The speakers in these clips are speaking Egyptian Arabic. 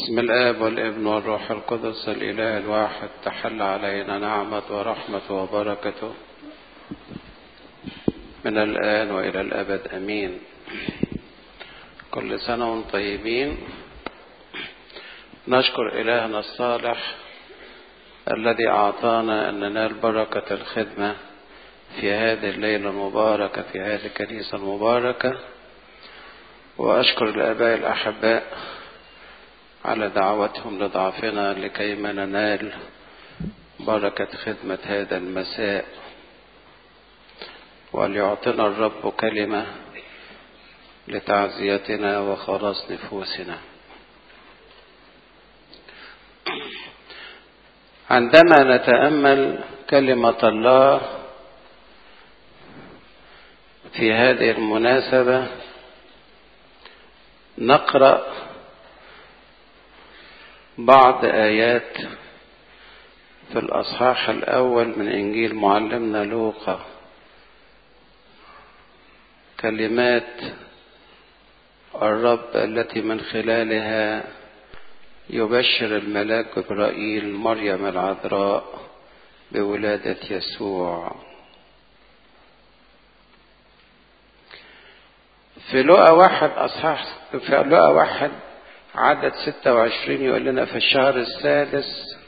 بسم الآب والابن والروح القدس الإله الواحد تحل علينا نعمة ورحمة وبركته من الآن وإلى الأبد أمين كل سنة وانتم طيبين نشكر إلهنا الصالح الذي أعطانا أن ننال بركة الخدمة في هذه الليلة المباركة في هذه الكنيسة المباركة وأشكر الآباء الأحباء على دعوتهم لضعفنا لكيما ننال بركة خدمة هذا المساء وليعطنا الرب كلمة لتعزيتنا وخلاص نفوسنا عندما نتأمل كلمة الله في هذه المناسبة نقرأ بعض آيات في الأصحاح الأول من إنجيل معلمنا لوقا كلمات الرب التي من خلالها يبشر الملاك جبرائيل مريم العذراء بولادة يسوع في لقا واحد أصحاح في لقا واحد عدد 26 يقول لنا في الشهر السادس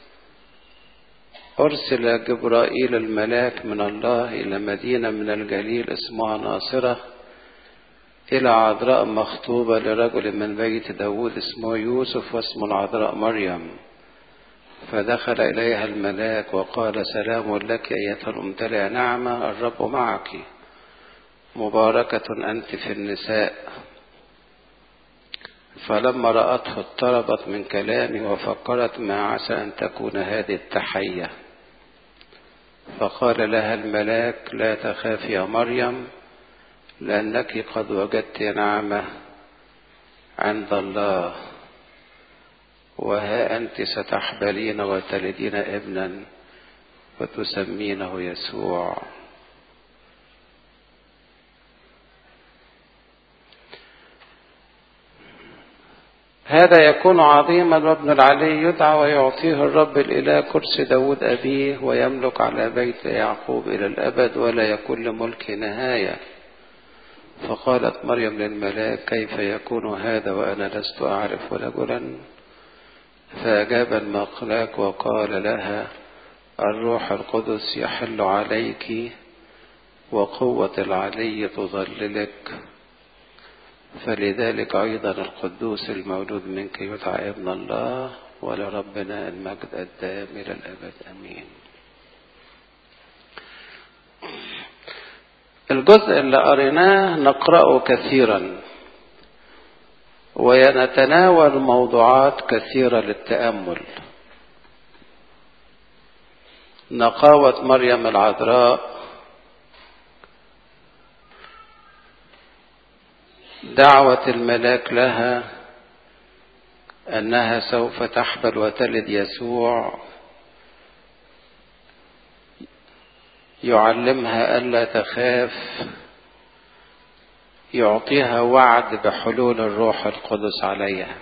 أرسل جبرائيل الملاك من الله إلى مدينة من الجليل اسمها ناصرة إلى عذراء مخطوبة لرجل من بيت داود اسمه يوسف واسمه العذراء مريم فدخل إليها الملاك وقال سلام لك أيتها الممتلئة نعمة الرب معك مباركة أنت في النساء فلما رأته اضطربت من كلامه وفكرت ما عسى أن تكون هذه التحية فقال لها الملاك لا تخاف يا مريم لأنك قد وجدت نعمة عند الله وها أنت ستحبلين وتلدين ابنا وتسمينه يسوع هذا يكون عظيما وابن العلي يدعى ويعطيه الرب الإله كرسي داود أبيه ويملك على بيت يعقوب إلى الأبد ولا يكون لملك نهاية فقالت مريم للملاك كيف يكون هذا وأنا لست أعرف رجلا فأجاب المقلاك وقال لها الروح القدس يحل عليك وقوة العلي تظللك فلذلك أيضا القدوس المولود منك يدعى ابن الله ولربنا المجد الدائم إلى الأبد أمين الجزء اللي قريناه نقرأه كثيرا ويتناول موضوعات كثيرة للتأمل نقاوة مريم العذراء دعوة الملاك لها أنها سوف تحبل وتلد يسوع يعلمها ألا تخاف يعطيها وعد بحلول الروح القدس عليها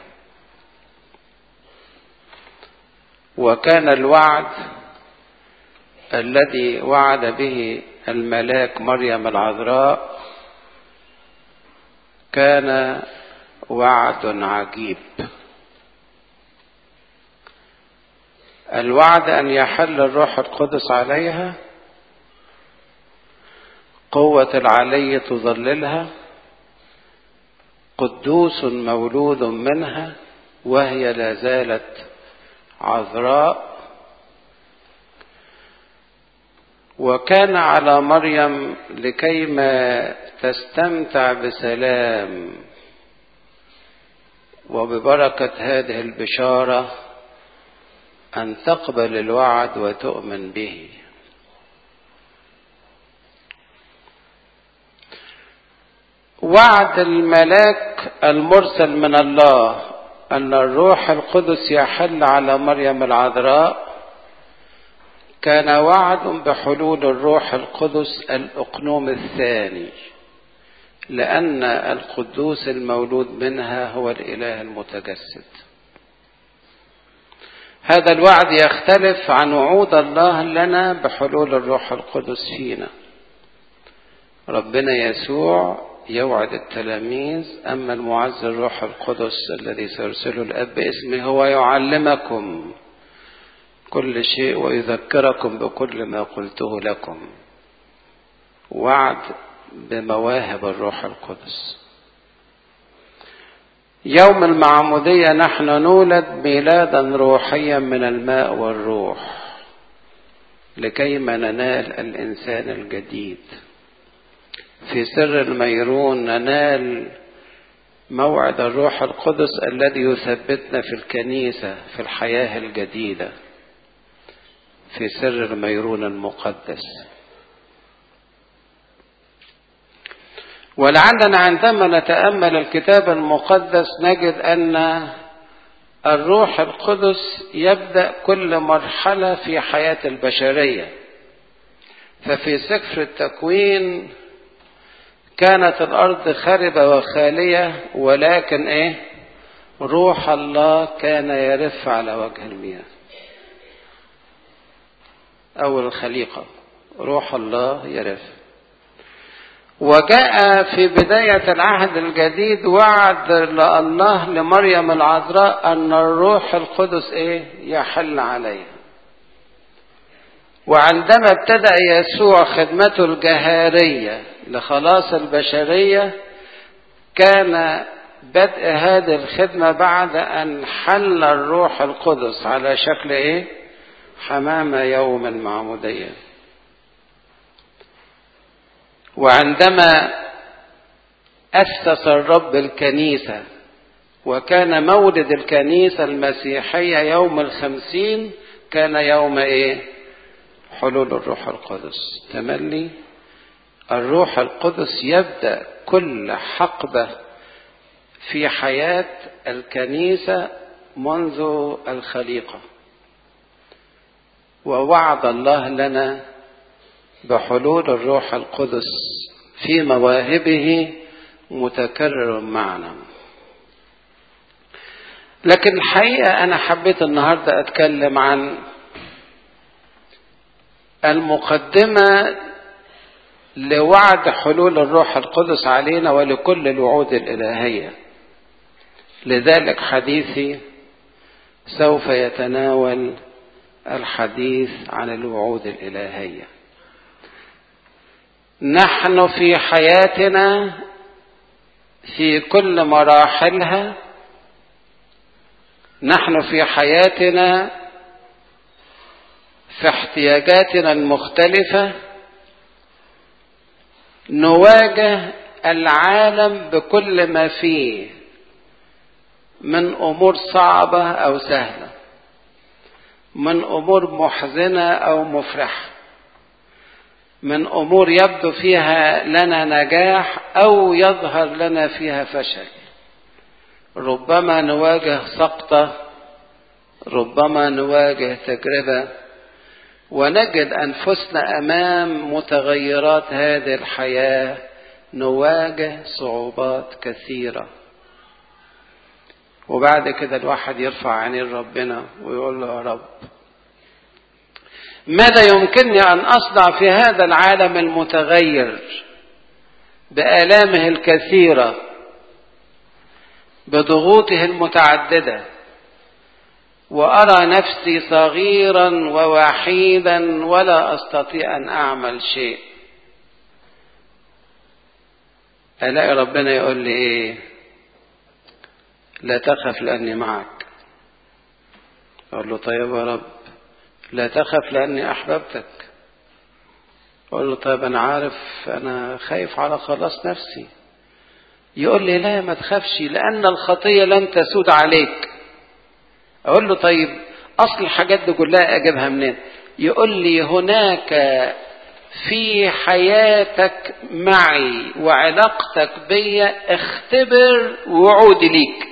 وكان الوعد الذي وعد به الملاك مريم العذراء كان وعد عجيب الوعد ان يحل الروح القدس عليها قوه العلي تظللها قدوس مولود منها وهي لا زالت عذراء وكان على مريم لكيما تستمتع بسلام وببركة هذه البشارة أن تقبل الوعد وتؤمن به وعد الملاك المرسل من الله أن الروح القدس يحل على مريم العذراء كان وعد بحلول الروح القدس الأقنوم الثاني لأن القدوس المولود منها هو الإله المتجسد هذا الوعد يختلف عن وعود الله لنا بحلول الروح القدس فينا ربنا يسوع يوعد التلاميذ أما المعز الروح القدس الذي سيرسله الأب باسمه هو يعلمكم كل شيء ويذكركم بكل ما قلته لكم وعد بمواهب الروح القدس يوم المعمودية نحن نولد ميلادا روحيا من الماء والروح لكيما ننال الإنسان الجديد في سر الميرون ننال موعد الروح القدس الذي يثبتنا في الكنيسة في الحياة الجديدة في سر الميرون المقدس ولعلنا عندما نتامل الكتاب المقدس نجد ان الروح القدس يبدا كل مرحله في حياه البشريه ففي سفر التكوين كانت الارض خربه وخاليه ولكن ايه روح الله كان يرف على وجه المياه اول الخليقه روح الله يرف وجاء في بداية العهد الجديد وعد الله لمريم العذراء أن الروح القدس إيه يحل عليها وعندما ابتدأ يسوع خدمته الجهارية لخلاص البشرية كان بدء هذه الخدمة بعد أن حل الروح القدس على شكل إيه حمامة يوم المعمودية وعندما أسس الرب الكنيسة وكان مولد الكنيسة المسيحية يوم الخمسين كان يوم إيه؟ حلول الروح القدس تملي الروح القدس يبدأ كل حقبة في حياة الكنيسة منذ الخليقة ووعد الله لنا بحلول الروح القدس في مواهبه متكرر معنا لكن الحقيقة أنا حبيت النهاردة أتكلم عن المقدمة لوعد حلول الروح القدس علينا ولكل الوعود الإلهية لذلك حديثي سوف يتناول الحديث عن الوعود الإلهية نحن في حياتنا في كل مراحلها نحن في حياتنا في احتياجاتنا المختلفة نواجه العالم بكل ما فيه من امور صعبة او سهلة من امور محزنة او مفرحة من امور يبدو فيها لنا نجاح او يظهر لنا فيها فشل ربما نواجه سقطه ربما نواجه تجربه ونجد انفسنا امام متغيرات هذه الحياه نواجه صعوبات كثيره وبعد كده الواحد يرفع عينيه ربنا ويقول له يا رب ماذا يمكنني ان اصنع في هذا العالم المتغير بالامه الكثيره بضغوطه المتعدده وارى نفسي صغيرا ووحيدا ولا استطيع ان اعمل شيء الاقي ربنا يقول لي ايه لا تخف لاني معك اقول له طيب يا رب لا تخف لأني أحببتك أقول له طيب أنا عارف أنا خايف على خلاص نفسي يقول لي لا ما تخافش لأن الخطية لن تسود عليك أقول له طيب أصل الحاجات دي كلها أجيبها منين يقول لي هناك في حياتك معي وعلاقتك بي اختبر وعودي ليك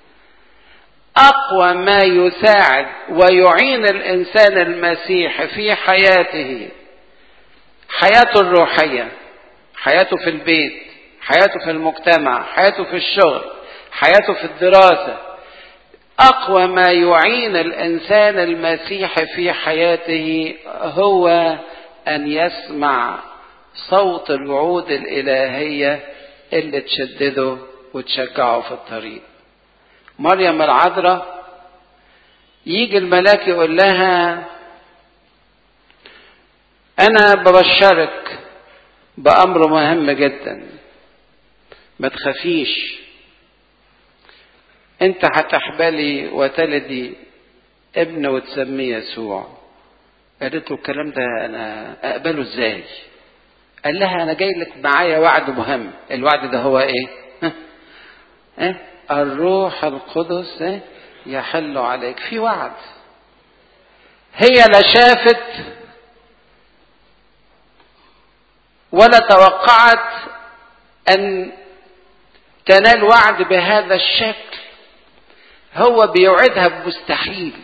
اقوى ما يساعد ويعين الانسان المسيحي في حياته حياته الروحيه حياته في البيت حياته في المجتمع حياته في الشغل حياته في الدراسه اقوى ما يعين الانسان المسيحي في حياته هو ان يسمع صوت الوعود الالهيه اللي تشدده وتشجعه في الطريق مريم العذراء يجي الملاك يقول لها انا ببشرك بامر مهم جدا ما تخافيش انت هتحبلي وتلدي ابن وتسميه يسوع قالت له الكلام ده انا اقبله ازاي قال لها انا جاي لك معايا وعد مهم الوعد ده هو ايه ايه الروح القدس إيه؟ يحل عليك في وعد هي لا شافت ولا توقعت ان تنال وعد بهذا الشكل هو بيوعدها بمستحيل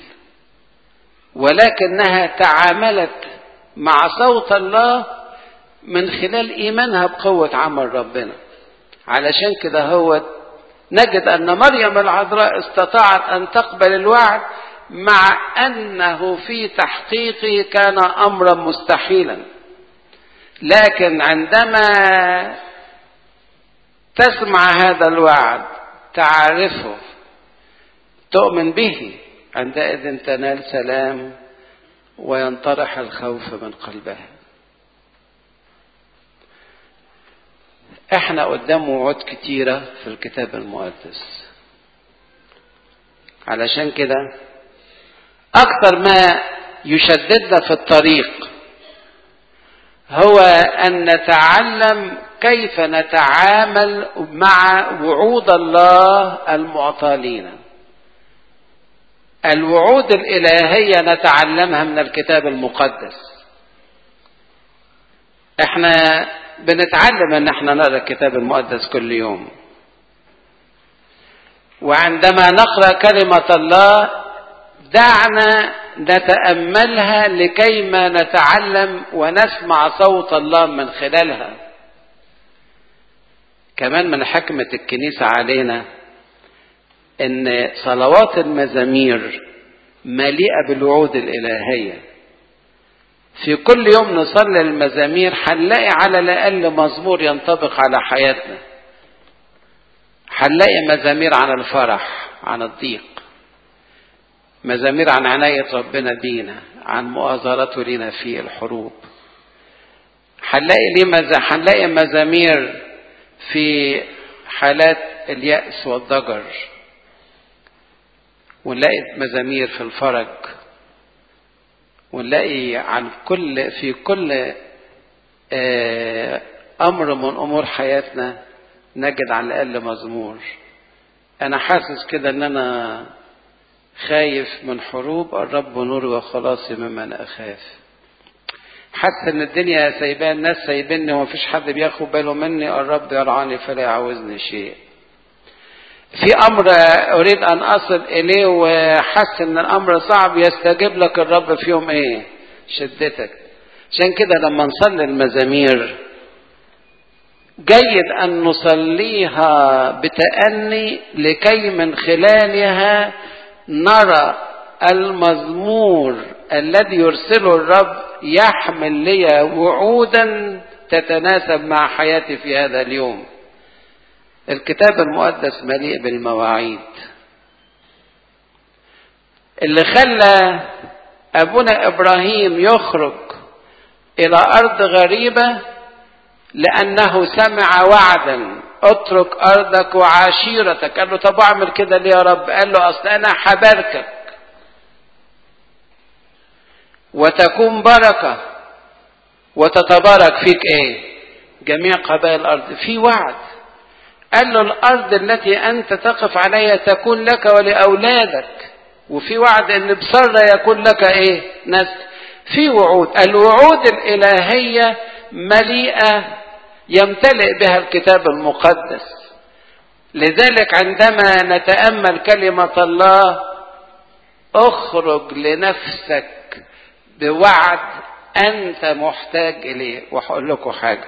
ولكنها تعاملت مع صوت الله من خلال ايمانها بقوه عمل ربنا علشان كده هو نجد ان مريم العذراء استطاعت ان تقبل الوعد مع انه في تحقيقه كان امرا مستحيلا لكن عندما تسمع هذا الوعد تعرفه تؤمن به عندئذ تنال سلام وينطرح الخوف من قلبها احنا قدام وعود كتيرة في الكتاب المقدس علشان كده اكثر ما يشددنا في الطريق هو ان نتعلم كيف نتعامل مع وعود الله المعطى لنا الوعود الالهيه نتعلمها من الكتاب المقدس احنا بنتعلم ان احنا نقرا الكتاب المقدس كل يوم وعندما نقرا كلمه الله دعنا نتاملها لكيما نتعلم ونسمع صوت الله من خلالها كمان من حكمه الكنيسه علينا ان صلوات المزامير مليئه بالوعود الالهيه في كل يوم نصلي المزامير هنلاقي على الاقل مزمور ينطبق على حياتنا هنلاقي مزامير عن الفرح عن الضيق مزامير عن عناية ربنا بينا عن مؤازرته لنا في الحروب هنلاقي ليه مز... هنلاقي مزامير في حالات اليأس والضجر ونلاقي مزامير في الفرج ونلاقي عن كل في كل امر من امور حياتنا نجد على الاقل مزمور انا حاسس كده ان انا خايف من حروب الرب نوري وخلاصي ممن اخاف حاسس ان الدنيا سايبان الناس سايبني ومفيش حد بياخد باله مني الرب يرعاني فلا يعوزني شيء في امر اريد ان اصل اليه وحس ان الامر صعب يستجيب لك الرب في يوم ايه شدتك عشان كده لما نصلي المزامير جيد ان نصليها بتاني لكي من خلالها نرى المزمور الذي يرسله الرب يحمل لي وعودا تتناسب مع حياتي في هذا اليوم الكتاب المقدس مليء بالمواعيد اللي خلى ابونا ابراهيم يخرج الى ارض غريبه لانه سمع وعدا اترك ارضك وعشيرتك قال له طب اعمل كده ليه يا رب قال له اصل انا حباركك وتكون بركه وتتبارك فيك ايه جميع قبائل الارض في وعد قال له الارض التي انت تقف عليها تكون لك ولاولادك وفي وعد ان بسرة يكون لك ايه نسل في وعود الوعود الالهيه مليئه يمتلئ بها الكتاب المقدس لذلك عندما نتامل كلمه الله اخرج لنفسك بوعد انت محتاج اليه وهقول لكم حاجه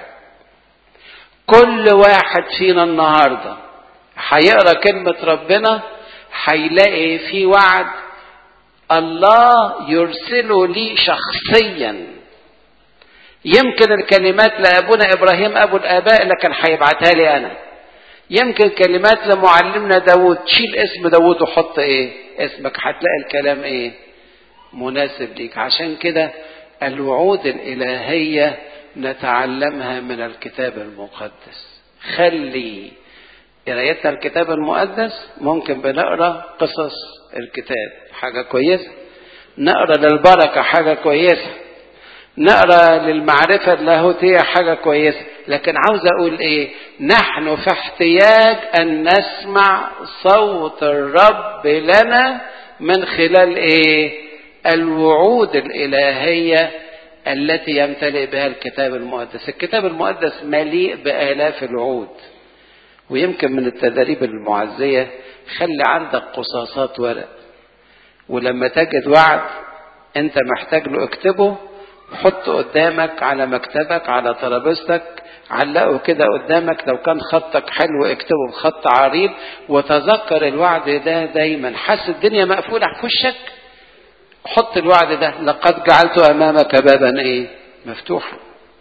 كل واحد فينا النهارده هيقرا كلمه ربنا هيلاقي في وعد الله يرسله لي شخصيا يمكن الكلمات لابونا ابراهيم ابو الاباء اللي كان هيبعتها لي انا يمكن كلمات لمعلمنا داود شيل اسم داود وحط ايه اسمك هتلاقي الكلام ايه مناسب ليك عشان كده الوعود الالهيه نتعلمها من الكتاب المقدس خلي قرايتنا الكتاب المقدس ممكن بنقرا قصص الكتاب حاجه كويسه نقرا للبركه حاجه كويسه نقرا للمعرفه اللاهوتيه حاجه كويسه لكن عاوز اقول ايه نحن في احتياج ان نسمع صوت الرب لنا من خلال ايه الوعود الالهيه التي يمتلئ بها الكتاب المقدس الكتاب المقدس مليء بالاف الوعود ويمكن من التدريب المعزيه خلي عندك قصاصات ورق ولما تجد وعد انت محتاج له اكتبه حطه قدامك على مكتبك على ترابيزتك علقه كده قدامك لو كان خطك حلو اكتبه بخط عريض وتذكر الوعد ده دايما حس الدنيا مقفوله في وشك حط الوعد ده لقد جعلت امامك بابا ايه مفتوحا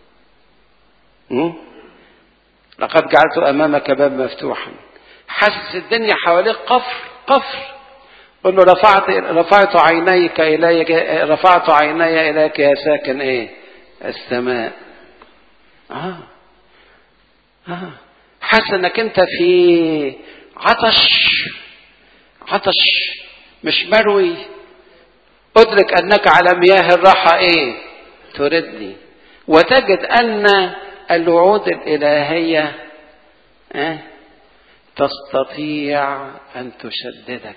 م? لقد جعلت امامك بابا مفتوحا حاسس الدنيا حواليك قفر قفر قل له رفعت رفعت عينيك الي رفعت عيني اليك يا ساكن ايه السماء اه اه حاسس انك انت في عطش عطش مش مروي ادرك انك على مياه الراحه ايه تردني وتجد ان الوعود الالهيه اه تستطيع ان تشددك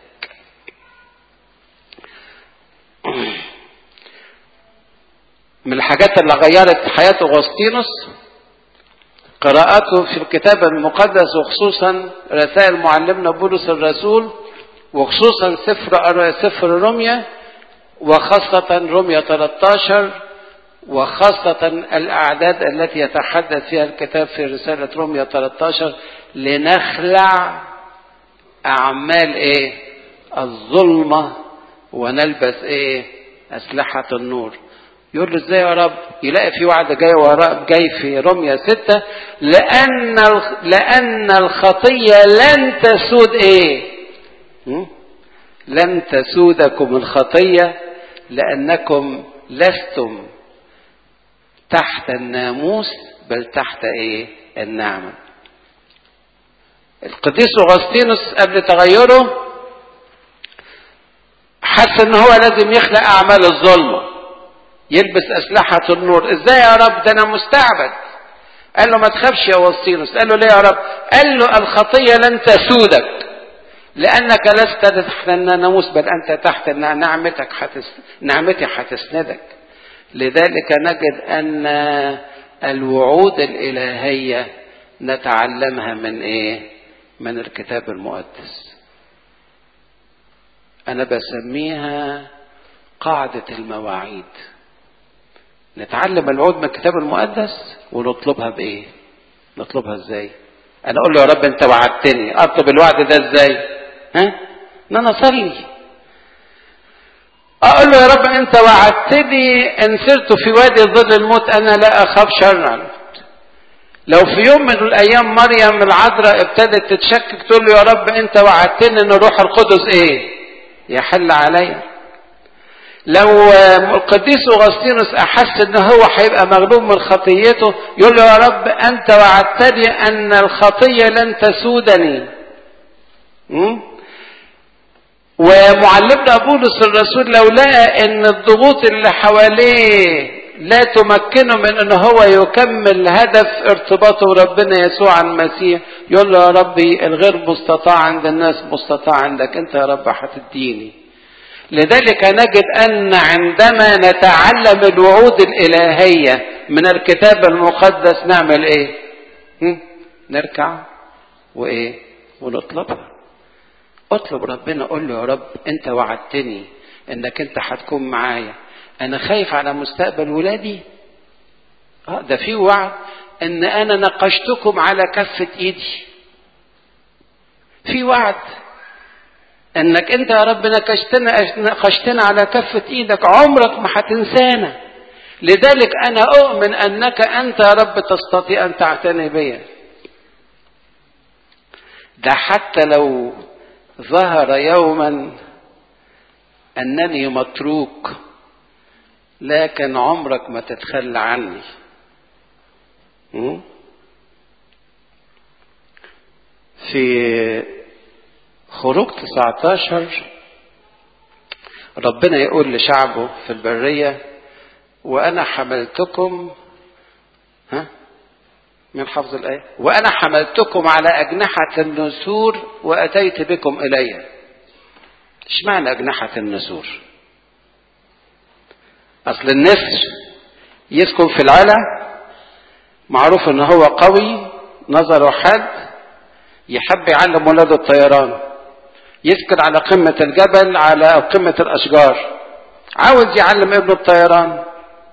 من الحاجات اللي غيرت حياة أغسطينوس قراءته في الكتاب المقدس وخصوصا رسائل معلمنا بولس الرسول وخصوصا سفر سفر روميا وخاصة روميا 13 وخاصة الأعداد التي يتحدث فيها الكتاب في رسالة روميا 13 لنخلع أعمال إيه؟ الظلمة ونلبس إيه؟ أسلحة النور. يقول له إزاي يا رب؟ يلاقي في وعد جاي وراء جاي في روميا 6 لأن لأن الخطية لن تسود إيه؟ م? لن تسودكم الخطية لأنكم لستم تحت الناموس بل تحت ايه النعمة القديس أغسطينوس قبل تغيره حس ان هو لازم يخلق اعمال الظلمة يلبس اسلحة النور ازاي يا رب ده انا مستعبد قال له ما تخافش يا أغسطينوس قال له ليه يا رب قال له الخطية لن تسودك لأنك لست تحت الناموس بل أنت تحت نعمتك حتس... نعمتي هتسندك لذلك نجد أن الوعود الإلهية نتعلمها من إيه؟ من الكتاب المقدس. أنا بسميها قاعدة المواعيد. نتعلم الوعود من الكتاب المقدس ونطلبها بإيه؟ نطلبها إزاي؟ أنا أقول له يا رب أنت وعدتني، أطلب الوعد ده إزاي؟ ها؟ إن أنا أصلي. اقول له يا رب انت وعدتني ان سرت في وادي ظل الموت انا لا اخاف شرا لو في يوم من الايام مريم العذراء ابتدت تتشكك تقول له يا رب انت وعدتني ان الروح القدس ايه يحل عليا لو القديس اغسطينوس احس ان هو هيبقى مغلوب من خطيته يقول له يا رب انت وعدتني ان الخطيه لن تسودني م? ومعلمنا بولس الرسول لو لقى ان الضغوط اللي حواليه لا تمكنه من ان هو يكمل هدف ارتباطه بربنا يسوع المسيح يقول له يا ربي الغير مستطاع عند الناس مستطاع عندك انت يا رب هتديني لذلك نجد ان عندما نتعلم الوعود الالهيه من الكتاب المقدس نعمل ايه نركع وايه ونطلبها اطلب ربنا قول له يا رب انت وعدتني انك انت هتكون معايا انا خايف على مستقبل ولادي اه ده في وعد ان انا نقشتكم على كفة ايدي في وعد انك انت يا رب نكشتنا نقشتنا على كفة ايدك عمرك ما هتنسانا لذلك انا اؤمن انك انت يا رب تستطيع ان تعتني بي ده حتى لو ظهر يوما انني متروك لكن عمرك ما تتخلى عني م? في خروج 19 ربنا يقول لشعبه في البرية وأنا حملتكم ها من حفظ الآية وأنا حملتكم على أجنحة النسور وأتيت بكم إلي اشمعنى أجنحة النسور أصل النسر يسكن في العلا معروف ان هو قوي نظره حاد يحب يعلم ولاده الطيران يسكن على قمة الجبل على قمة الأشجار عاوز يعلم ابنه الطيران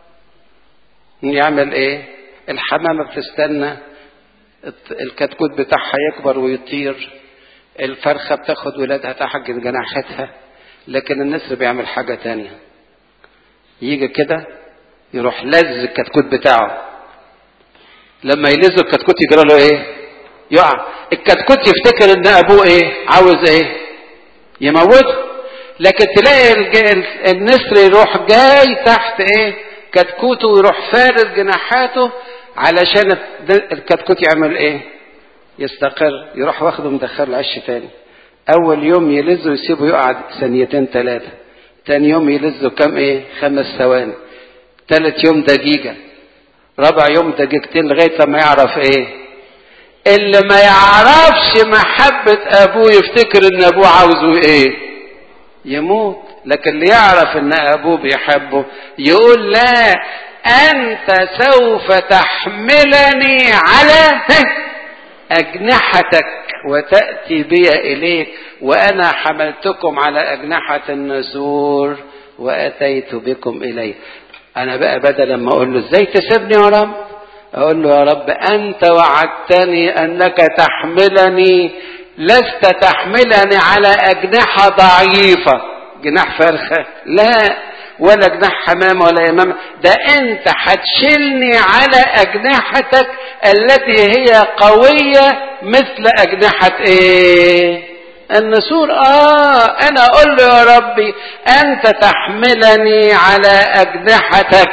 يعمل ايه الحمامة بتستنى الكتكوت بتاعها يكبر ويطير الفرخة بتاخد ولادها تحت جناحتها لكن النسر بيعمل حاجة تانية يجي كده يروح لز الكتكوت بتاعه لما يلز الكتكوت يجرى له ايه يقع الكتكوت يفتكر ان ابوه ايه عاوز ايه يموته لكن تلاقي النسر يروح جاي تحت ايه كتكوته ويروح فارد جناحاته علشان الكتكوت يعمل ايه يستقر يروح واخده مدخله عش تاني اول يوم يلزه يسيبه يقعد ثانيتين ثلاثه تاني يوم يلزه كم ايه خمس ثواني ثالث يوم دقيقه رابع يوم دقيقتين لغايه لما يعرف ايه اللي ما يعرفش محبة أبوه يفتكر إن أبوه عاوزه إيه؟ يموت، لكن اللي يعرف إن أبوه بيحبه يقول لا أنت سوف تحملني على أجنحتك وتأتي بي إليك وأنا حملتكم على أجنحة النسور وأتيت بكم إلي أنا بقى بدل ما أقول له إزاي تسيبني يا رب أقول له يا رب أنت وعدتني أنك تحملني لست تحملني على أجنحة ضعيفة جناح فرخة لا ولا جناح حمام ولا يمام ده أنت هتشيلني على أجنحتك التي هي قوية مثل أجنحة إيه النسور آه أنا أقول له يا ربي أنت تحملني على أجنحتك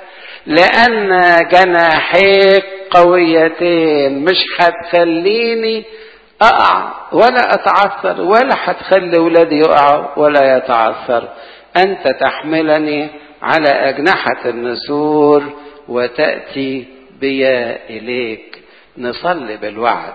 لأن جناحيك قويتين مش هتخليني أقع ولا أتعثر ولا هتخلي ولادي يقعوا ولا يتعثر أنت تحملني على أجنحة النسور وتأتي بي إليك نصلي بالوعد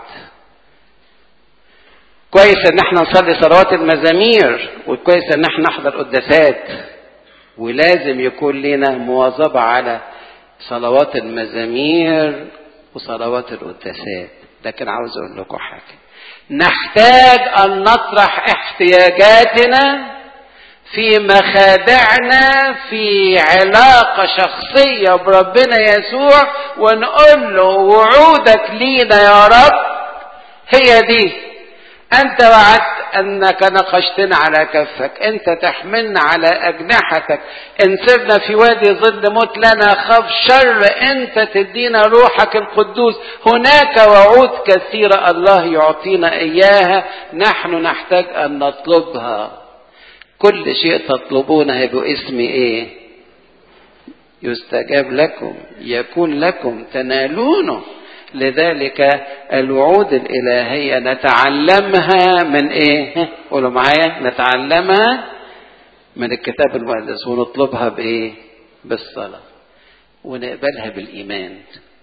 كويس ان احنا نصلي صلوات المزامير وكويس ان احنا نحضر قداسات ولازم يكون لنا مواظبة على صلوات المزامير وصلوات القداسات لكن عاوز اقول لكم حاجة نحتاج ان نطرح احتياجاتنا في مخادعنا في علاقة شخصية بربنا يسوع ونقول له وعودك لينا يا رب هي دي أنت وعدت أنك نقشتنا على كفك أنت تحملنا على أجنحتك إن سرنا في وادي ظل موت لا نخاف شر أنت تدينا روحك القدوس هناك وعود كثيرة الله يعطينا إياها نحن نحتاج أن نطلبها كل شيء تطلبونه باسم إيه يستجاب لكم يكون لكم تنالونه لذلك الوعود الإلهية نتعلمها من إيه؟ قولوا معايا نتعلمها من الكتاب المقدس ونطلبها بإيه؟ بالصلاة ونقبلها بالإيمان.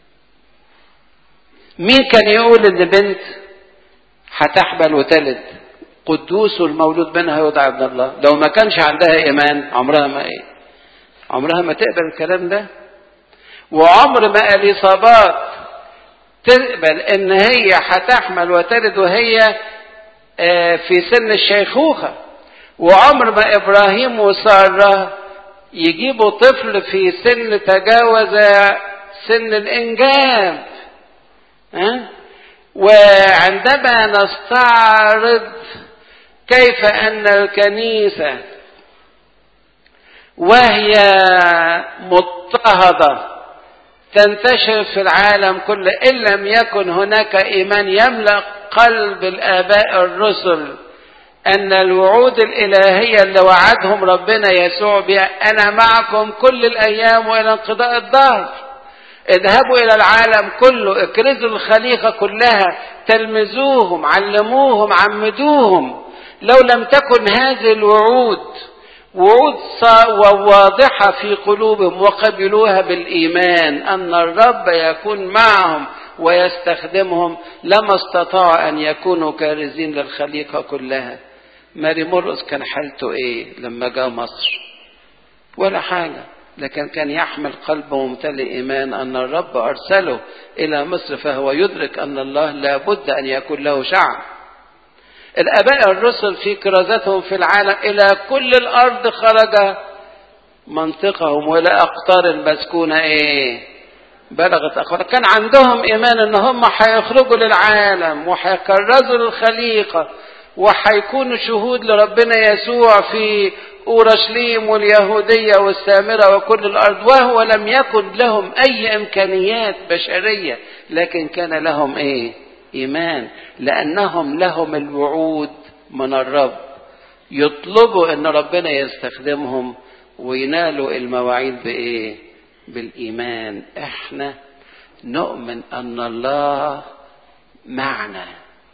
مين كان يقول إن بنت هتحبل وتلد قدوس المولود منها يدعى ابن الله لو ما كانش عندها إيمان عمرها ما إيه؟ عمرها ما تقبل الكلام ده وعمر ما اليصابات تقبل ان هي هتحمل وتلد وهي في سن الشيخوخة وعمر ما ابراهيم وسارة يجيبوا طفل في سن تجاوز سن الانجاب ها وعندما نستعرض كيف أن الكنيسة وهي مضطهدة تنتشر في العالم كله إن لم يكن هناك إيمان يملأ قلب الآباء الرسل أن الوعود الإلهية اللي وعدهم ربنا يسوع بها أنا معكم كل الأيام وإلى انقضاء الدهر اذهبوا إلى العالم كله اكرزوا الخليقة كلها تلمذوهم علموهم عمدوهم لو لم تكن هذه الوعود وعود واضحة في قلوبهم وقبلوها بالإيمان أن الرب يكون معهم ويستخدمهم لما استطاعوا أن يكونوا كارزين للخليقة كلها ماري مرقس كان حالته إيه لما جاء مصر ولا حاجة لكن كان يحمل قلبه ممتلئ إيمان أن الرب أرسله إلى مصر فهو يدرك أن الله لابد أن يكون له شعب الآباء الرسل في كرازتهم في العالم إلى كل الأرض خرج منطقهم وإلى أقطار المسكونة إيه بلغت أخبار كان عندهم إيمان إن هم هيخرجوا للعالم وهيكرزوا للخليقة وهيكونوا شهود لربنا يسوع في أورشليم واليهودية والسامرة وكل الأرض وهو لم يكن لهم أي إمكانيات بشرية لكن كان لهم إيه إيمان لأنهم لهم الوعود من الرب يطلبوا أن ربنا يستخدمهم وينالوا المواعيد بإيه بالإيمان إحنا نؤمن أن الله معنا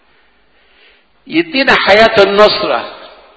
يدينا حياة النصرة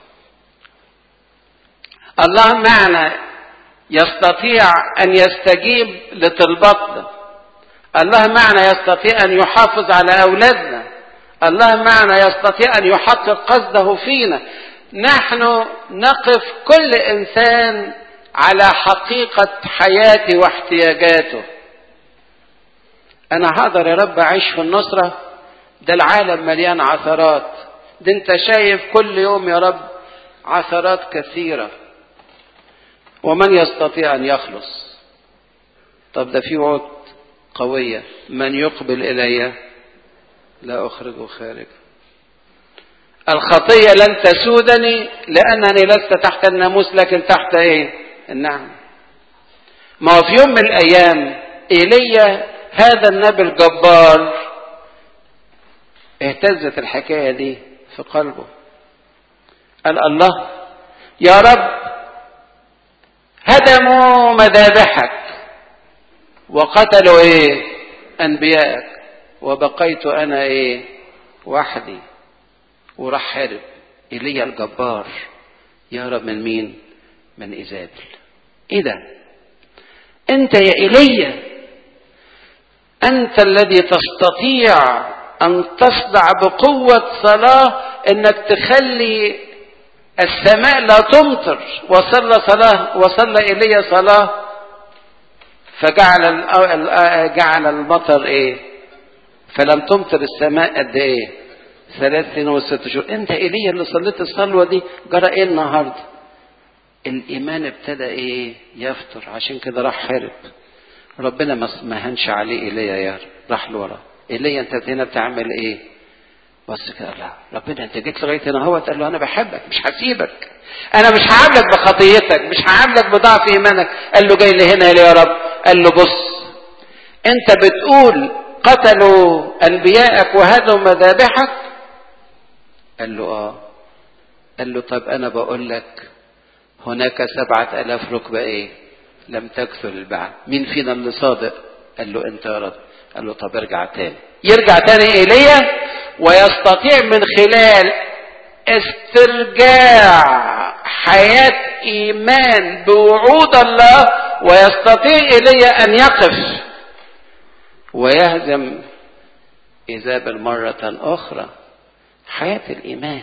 الله معنا يستطيع أن يستجيب لطلباتنا الله معنا يستطيع أن يحافظ على أولادنا الله معنا يستطيع أن يحقق قصده فينا نحن نقف كل إنسان على حقيقة حياته واحتياجاته أنا هقدر يا رب أعيش في النصرة ده العالم مليان عثرات ده أنت شايف كل يوم يا رب عثرات كثيرة ومن يستطيع أن يخلص طب ده في وعود قوية من يقبل إلي لا أخرجه خارجا الخطية لن تسودني لأنني لست تحت الناموس لكن تحت إيه النعم ما هو في يوم من الأيام إيليا هذا النبي الجبار اهتزت الحكاية دي في قلبه قال الله يا رب هدموا مذابحك وقتلوا ايه انبيائك وبقيت انا ايه وحدي وراح حارب ايليا الجبار يهرب من مين من ايزابل ايه ده انت يا ايليا انت الذي تستطيع ان تصدع بقوه صلاه انك تخلي السماء لا تمطر وصلى صلاه وصلى ايليا صلاه فجعل جعل المطر ايه فلم تمطر السماء قد ايه ثلاث سنين وست شهور انت ايليا اللي صليت الصلوه دي جرى ايه النهارده الايمان ابتدى ايه يفتر عشان كده راح حارب ربنا ما هنش عليه ايليا يا راح لورا ايليا انت هنا بتعمل ايه بص كده لا ربنا انت جيت لغايه هنا هو قال له انا بحبك مش هسيبك انا مش هعاملك بخطيتك مش هعاملك بضعف ايمانك قال له جاي لي هنا ليه يا رب قال له بص انت بتقول قتلوا انبيائك وهدوا مذابحك قال له اه قال له طب انا بقول لك هناك سبعة الاف ركبة ايه لم تكثر البعد مين فينا اللي صادق قال له انت يا رب قال له طب ارجع تاني يرجع تاني ايليا ويستطيع من خلال استرجاع حياة إيمان بوعود الله ويستطيع إلي أن يقف ويهزم إيزابل مرة أخرى حياة الإيمان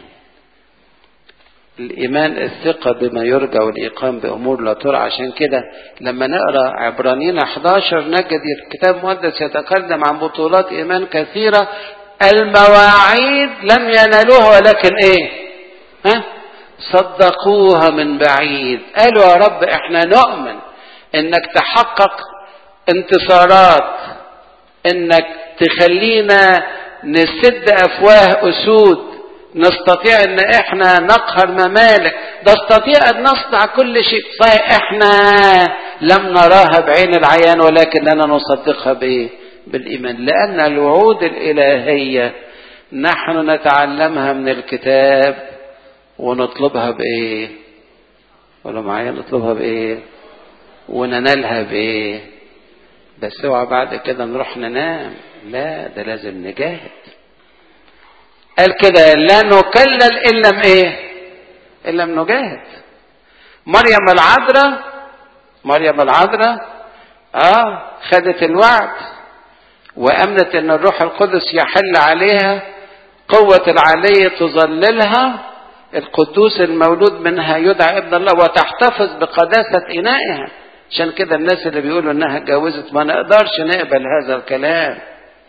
الإيمان الثقة بما يرجى والإيقان بأمور لا ترى عشان كده لما نقرأ عبرانيين 11 نجد الكتاب المقدس يتكلم عن بطولات إيمان كثيرة المواعيد لم ينالوها ولكن إيه ها صدقوها من بعيد قالوا يا رب احنا نؤمن انك تحقق انتصارات انك تخلينا نسد افواه اسود نستطيع ان احنا نقهر ممالك نستطيع ان نصنع كل شيء صحيح احنا لم نراها بعين العيان ولكننا نصدقها بايه بالايمان لان الوعود الالهيه نحن نتعلمها من الكتاب ونطلبها بايه ولا معايا نطلبها بايه وننالها بايه بس اوعى بعد كده نروح ننام لا ده لازم نجاهد قال كده لا نكلل ان لم ايه ان لم نجاهد مريم العذراء مريم العذراء اه خدت الوعد وامنت ان الروح القدس يحل عليها قوة العلي تظللها القدوس المولود منها يدعى ابن الله وتحتفظ بقداسة إنائها عشان كده الناس اللي بيقولوا انها اتجوزت ما نقدرش نقبل هذا الكلام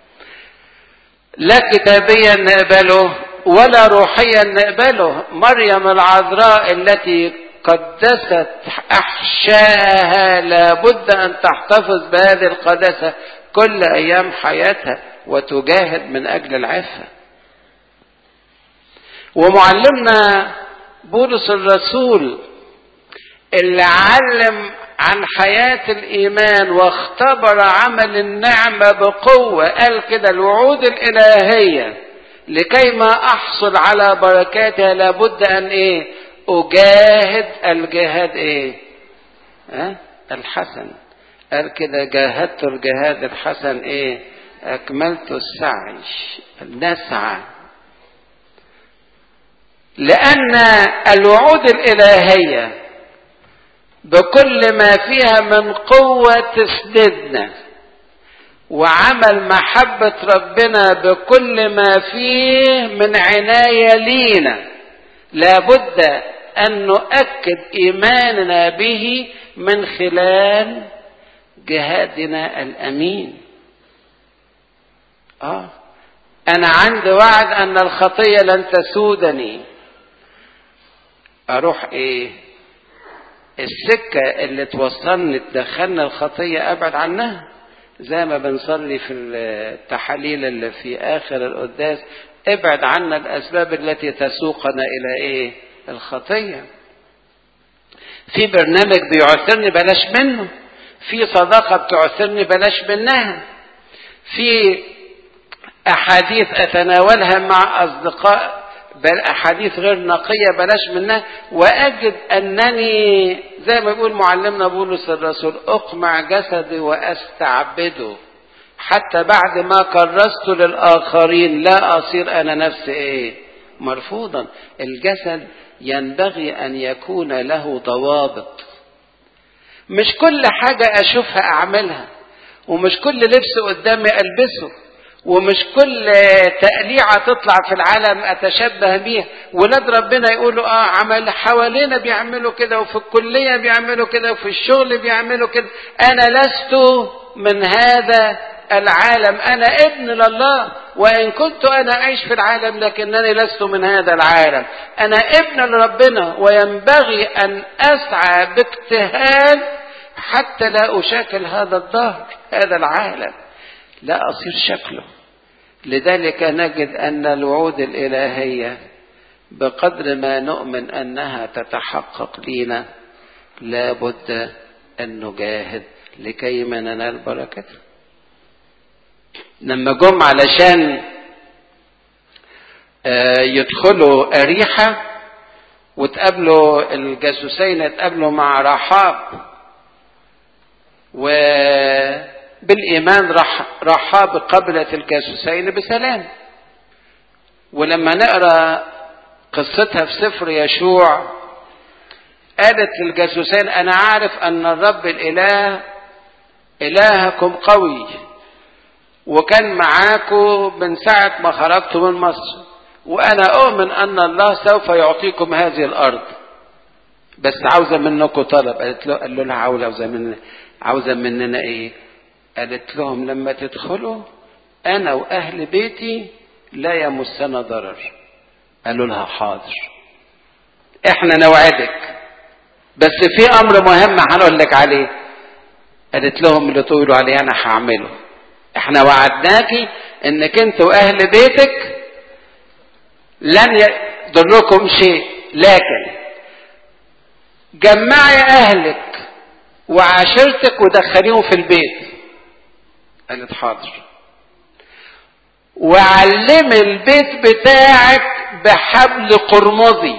لا كتابيا نقبله ولا روحيا نقبله مريم العذراء التي قدست احشاها لابد ان تحتفظ بهذه القداسه كل ايام حياتها وتجاهد من اجل العفه ومعلمنا بولس الرسول اللي علم عن حياة الإيمان واختبر عمل النعمة بقوة قال كده الوعود الإلهية لكي ما أحصل على بركاتها لابد أن إيه أجاهد الجهاد إيه أه؟ الحسن قال كده جاهدت الجهاد الحسن إيه أكملت السعي نسعى لأن الوعود الإلهية بكل ما فيها من قوة تسندنا وعمل محبة ربنا بكل ما فيه من عناية لينا لابد أن نؤكد إيماننا به من خلال جهادنا الأمين آه أنا عندي وعد أن الخطية لن تسودني أروح إيه السكة اللي توصلني تدخلنا الخطية أبعد عنها زي ما بنصلي في التحاليل اللي في آخر القداس ابعد عنا الأسباب التي تسوقنا إلى إيه الخطية في برنامج بيعثرني بلاش منه في صداقة بتعثرني بلاش منها في أحاديث أتناولها مع أصدقاء بل أحاديث غير نقية بلاش منها وأجد أنني زي ما يقول معلمنا بولس الرسول أقمع جسدي وأستعبده حتى بعد ما كرست للآخرين لا أصير أنا نفسي إيه مرفوضا الجسد ينبغي أن يكون له ضوابط مش كل حاجة أشوفها أعملها ومش كل لبس قدامي ألبسه ومش كل تقليعة تطلع في العالم أتشبه بيها ولاد ربنا يقولوا آه عمل حوالينا بيعملوا كده وفي الكلية بيعملوا كده وفي الشغل بيعملوا كده أنا لست من هذا العالم أنا ابن لله وإن كنت أنا أعيش في العالم لكنني لست من هذا العالم أنا ابن لربنا وينبغي أن أسعى باجتهاد حتى لا أشاكل هذا الظهر هذا العالم لا أصير شكله لذلك نجد أن الوعود الإلهية بقدر ما نؤمن أنها تتحقق لنا لابد أن نجاهد لكي ما ننال بركتها لما جم علشان يدخلوا أريحة وتقابلوا الجاسوسين اتقابلوا مع رحاب و بالإيمان رح رحاب قبلت الجاسوسين بسلام ولما نقرا قصتها في سفر يشوع قالت للجاسوسين أنا عارف أن الرب الإله إلهكم قوي وكان معاكم من ساعة ما خرجتوا من مصر وأنا أؤمن أن الله سوف يعطيكم هذه الأرض بس عاوزة منكم طلب قالت له قال لها عاوزة مننا عاوزة مننا إيه؟ قالت لهم لما تدخلوا انا واهل بيتي لا يمسنا ضرر قالوا لها حاضر احنا نوعدك بس في امر مهم هنقول لك عليه قالت لهم اللي تقولوا عليه انا هعمله احنا وعدناكي انك انت واهل بيتك لن يضركم شيء لكن جمعي اهلك وعاشرتك ودخليهم في البيت قالت حاضر وعلم البيت بتاعك بحبل قرمزي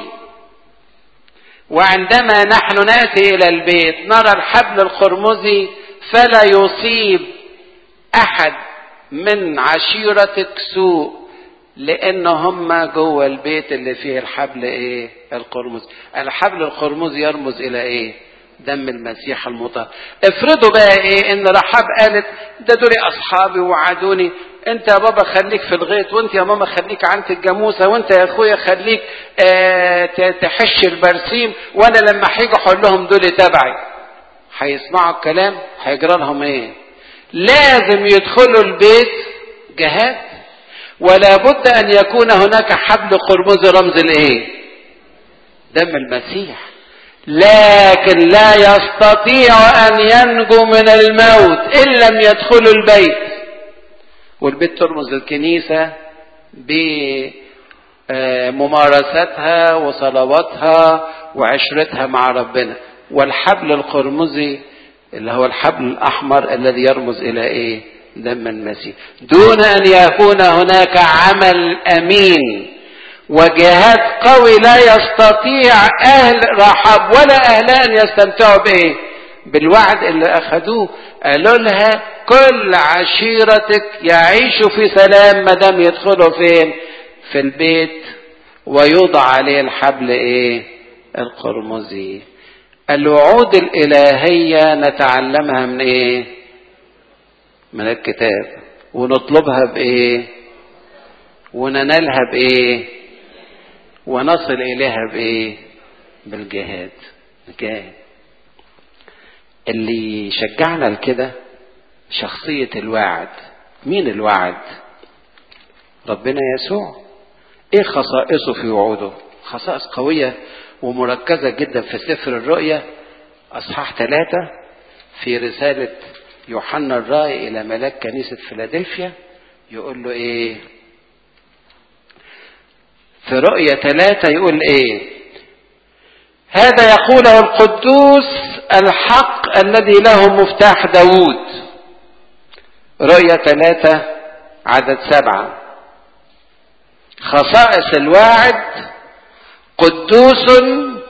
وعندما نحن ناتي الى البيت نرى الحبل القرمزي فلا يصيب احد من عشيرتك سوء لان هم جوه البيت اللي فيه الحبل ايه القرمز الحبل القرمز يرمز الى ايه دم المسيح المطهر افرضوا بقى ايه ان رحاب قالت ده دول اصحابي وعدوني انت يا بابا خليك في الغيط وانت يا ماما خليك عند الجاموسه وانت يا اخويا خليك اه تحش البرسيم وانا لما هيجوا اقول لهم دول تبعي هيسمعوا الكلام هيجرى لهم ايه لازم يدخلوا البيت جهاد ولا بد ان يكون هناك حبل قرمز رمز الايه دم المسيح لكن لا يستطيع ان ينجو من الموت ان لم يدخلوا البيت والبيت ترمز الكنيسه بممارستها وصلواتها وعشرتها مع ربنا والحبل القرمزي اللي هو الحبل الاحمر الذي يرمز الى ايه دم المسيح دون ان يكون هناك عمل امين وجهاد قوي لا يستطيع اهل رحب ولا اهلها ان يستمتعوا بايه بالوعد اللي اخذوه قالوا لها كل عشيرتك يعيشوا في سلام ما دام يدخلوا فين في البيت ويوضع عليه الحبل ايه القرمزي الوعود الالهيه نتعلمها من ايه من الكتاب ونطلبها بايه وننالها بايه ونصل اليها بايه بالجهاد الجهاد اللي شجعنا لكده شخصية الوعد مين الوعد ربنا يسوع ايه خصائصه في وعوده خصائص قوية ومركزة جدا في سفر الرؤيا اصحاح ثلاثة في رسالة يوحنا الرائي الى ملاك كنيسة فيلادلفيا يقول له ايه في رؤية ثلاثة يقول ايه هذا يقوله القدوس الحق الذي له مفتاح داوود رؤية ثلاثة عدد سبعة خصائص الواعد قدوس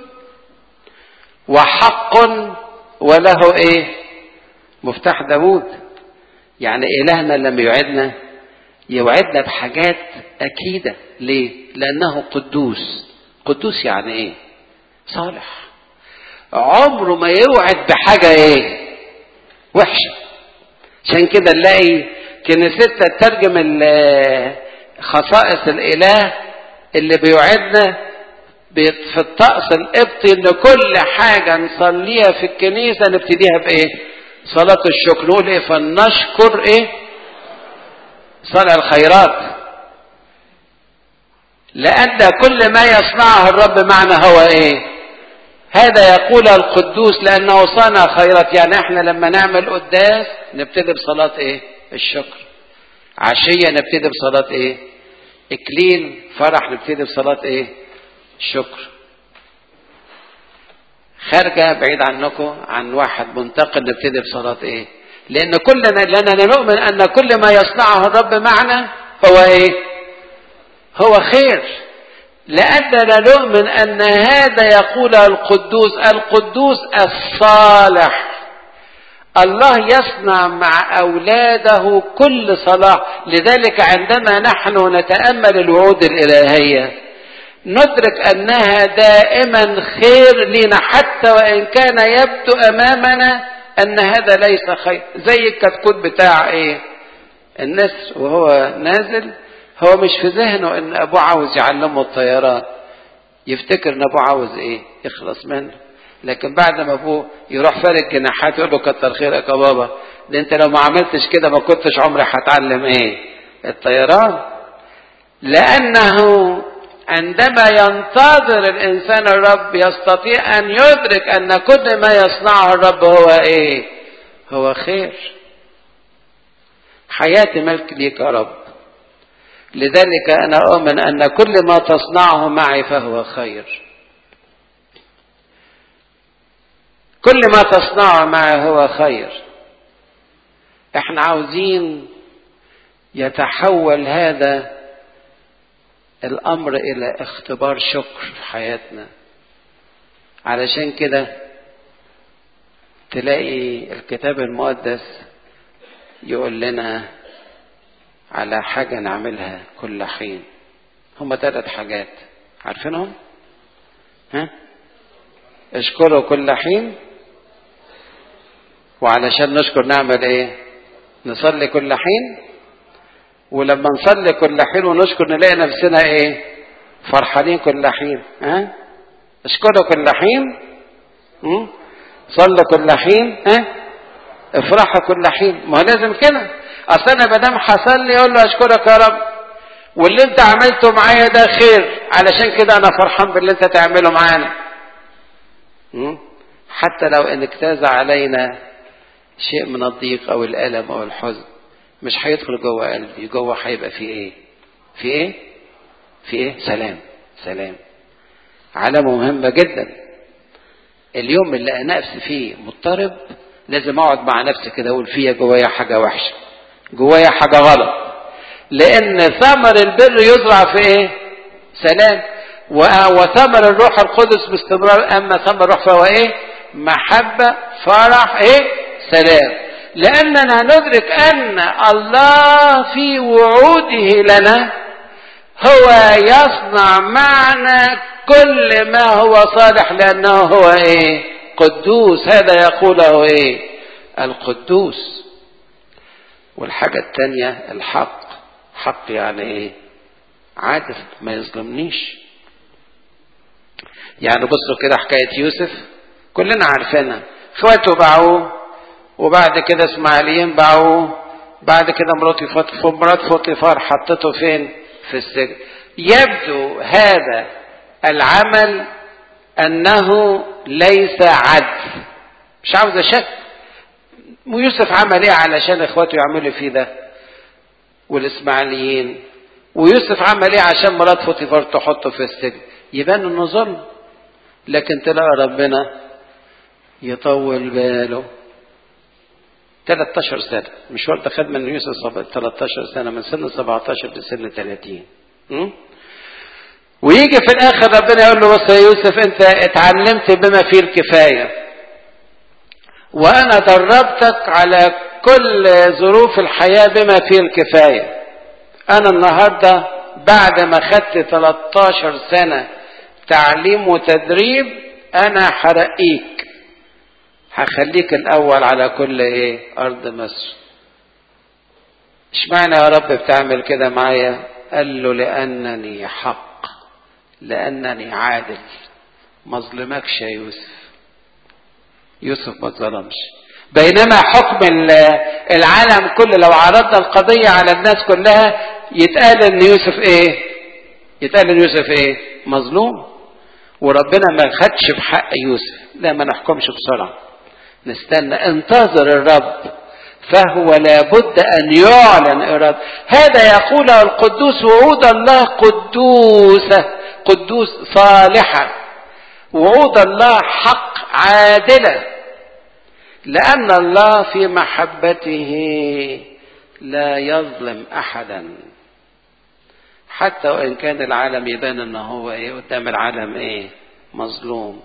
وحق وله ايه مفتاح داوود يعني الهنا لما يوعدنا يوعدنا بحاجات اكيده ليه لانه قدوس قدوس يعني ايه صالح عمره ما يوعد بحاجه ايه وحشه عشان كده نلاقي كنيستنا تترجم خصائص الاله اللي بيوعدنا في الطقس القبطي ان كل حاجه نصليها في الكنيسه نبتديها بايه صلاه الشكر نقول ايه فلنشكر ايه صنع الخيرات لأن كل ما يصنعه الرب معنا هو إيه؟ هذا يقول القدوس لأنه صنع خيرات يعني إحنا لما نعمل قداس نبتدي بصلاة إيه؟ الشكر عشية نبتدي بصلاة إيه؟ إكليل فرح نبتدي بصلاة إيه؟ الشكر خارجة بعيد عنكم عن واحد منتقل نبتدي بصلاة إيه؟ لأن كلنا لأننا نؤمن أن كل ما يصنعه الرب معنا هو إيه؟ هو خير. لأننا نؤمن أن هذا يقول القدوس القدوس الصالح. الله يصنع مع أولاده كل صلاح، لذلك عندما نحن نتأمل الوعود الإلهية ندرك أنها دائما خير لنا حتى وإن كان يبدو أمامنا ان هذا ليس خير زي الكتكوت بتاع ايه النسر وهو نازل هو مش في ذهنه ان ابوه عاوز يعلمه الطيران يفتكر ان ابوه عاوز ايه يخلص منه لكن بعد ما ابوه يروح فارق جناحات يقول له كتر خيرك يا بابا ده انت لو ما عملتش كده ما كنتش عمري هتعلم ايه الطيران لانه عندما ينتظر الانسان الرب يستطيع ان يدرك ان كل ما يصنعه الرب هو ايه هو خير حياتي ملك ليك يا رب لذلك أنا أؤمن أن كل ما تصنعه معي فهو خير كل ما تصنعه معي هو خير احنا عاوزين يتحول هذا الامر الى اختبار شكر في حياتنا علشان كده تلاقي الكتاب المقدس يقول لنا على حاجة نعملها كل حين هما ثلاث حاجات عارفينهم ها اشكروا كل حين وعلشان نشكر نعمل ايه نصلي كل حين ولما نصلي كل حين ونشكر نلاقي نفسنا ايه فرحانين كل حين ها اشكروا كل حين م? صلوا كل حين ها افرحوا كل حين ما لازم كده اصل انا بدام هصلي اقول له اشكرك يا رب واللي انت عملته معايا ده خير علشان كده انا فرحان باللي انت تعمله معانا حتى لو ان اجتاز علينا شيء من الضيق او الالم او الحزن مش هيدخل جوه قلبي جوه هيبقى في ايه في ايه في ايه سلام سلام علامة مهمة جدا اليوم اللي انا نفسي فيه مضطرب لازم اقعد مع نفسي كده اقول فيا جوايا حاجة وحشة جوايا حاجة غلط لان ثمر البر يزرع في ايه سلام وثمر الروح القدس باستمرار اما ثمر الروح فهو ايه محبة فرح ايه سلام لاننا ندرك ان الله في وعوده لنا هو يصنع معنا كل ما هو صالح لانه هو ايه قدوس هذا يقوله ايه القدوس والحاجة التانية الحق حق يعني ايه عادل ما يظلمنيش يعني بصوا كده حكاية يوسف كلنا عارفينها اخواته باعوه وبعد كده اسماعيليين باعوه بعد كده مرات مرات فوطيفار حطته فين في السجن يبدو هذا العمل انه ليس عدل مش عاوز اشك ويوسف عمل ايه علشان اخواته يعملوا فيه ده والاسماعيليين ويوسف عمل ايه عشان مرات فوطيفار تحطه في السجن يبان انه ظلم لكن تلاقي ربنا يطول باله 13 سنة مشوار ده خد من يوسف 13 سنة من سن 17 لسن 30 م? ويجي في الآخر ربنا يقول له بص يا يوسف أنت اتعلمت بما فيه الكفاية وأنا دربتك على كل ظروف الحياة بما فيه الكفاية أنا النهاردة بعد ما خدت 13 سنة تعليم وتدريب أنا هرقيك هخليك الأول على كل إيه أرض مصر اشمعنى يا رب بتعمل كده معايا قال له لأنني حق لأنني عادل ما اظلمكش يا يوسف يوسف ما اتظلمش بينما حكم العالم كله لو عرضنا القضية على الناس كلها يتقال ان يوسف ايه يتقال ان يوسف ايه مظلوم وربنا ما خدش بحق يوسف لا ما نحكمش بسرعة نستنى انتظر الرب فهو لابد ان يعلن ارادة هذا يقوله القدوس وعود الله قدوسة قدوس صالحة وعود الله حق عادلة لأن الله في محبته لا يظلم أحدا حتى وإن كان العالم يبان أنه هو إيه قدام العالم إيه مظلوم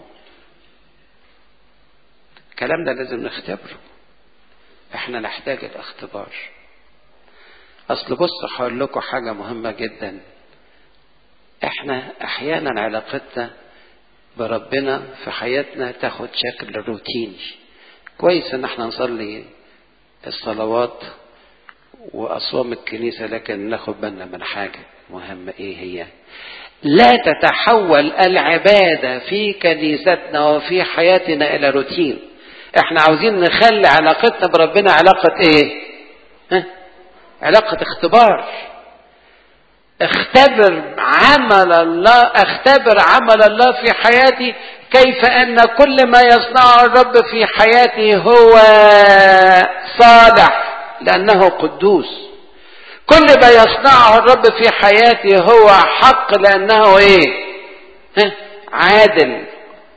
الكلام ده لازم نختبره احنا نحتاج الاختبار اصل بص هقول لكم حاجه مهمه جدا احنا احيانا علاقتنا بربنا في حياتنا تاخد شكل روتيني كويس ان احنا نصلي الصلوات واصوام الكنيسه لكن ناخد بالنا من حاجه مهمه ايه هي لا تتحول العباده في كنيستنا وفي حياتنا الى روتين احنا عاوزين نخلي علاقتنا بربنا علاقة ايه ها؟ علاقة اختبار اختبر عمل الله اختبر عمل الله في حياتي كيف ان كل ما يصنعه الرب في حياتي هو صالح لانه قدوس كل ما يصنعه الرب في حياتي هو حق لأنه إيه ها؟ عادل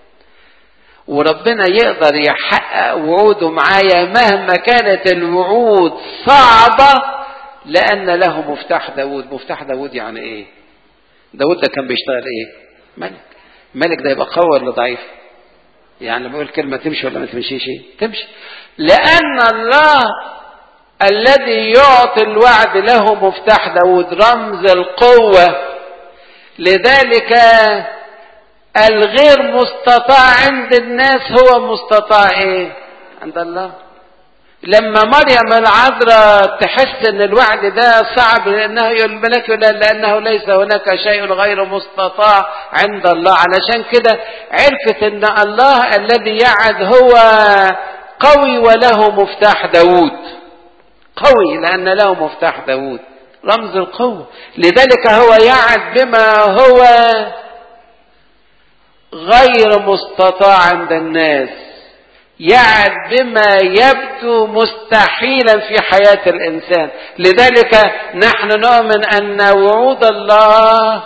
وربنا يقدر يحقق وعوده معايا مهما كانت الوعود صعبة لأن له مفتاح داود مفتاح داود يعني إيه داود ده كان بيشتغل إيه ملك ملك ده يبقى قوي ولا ضعيف يعني لما يقول كلمة تمشي ولا ما تمشيش تمشي لأن الله الذي يعطي الوعد له مفتاح داود رمز القوة لذلك الغير مستطاع عند الناس هو مستطاع ايه عند الله لما مريم العذراء تحس ان الوعد ده صعب لانه الملك لانه ليس هناك شيء غير مستطاع عند الله علشان كده عرفت ان الله الذي يعد هو قوي وله مفتاح داود قوي لان له مفتاح داود رمز القوة لذلك هو يعد بما هو غير مستطاع عند الناس يعد بما يبدو مستحيلا في حياة الإنسان لذلك نحن نؤمن أن وعود الله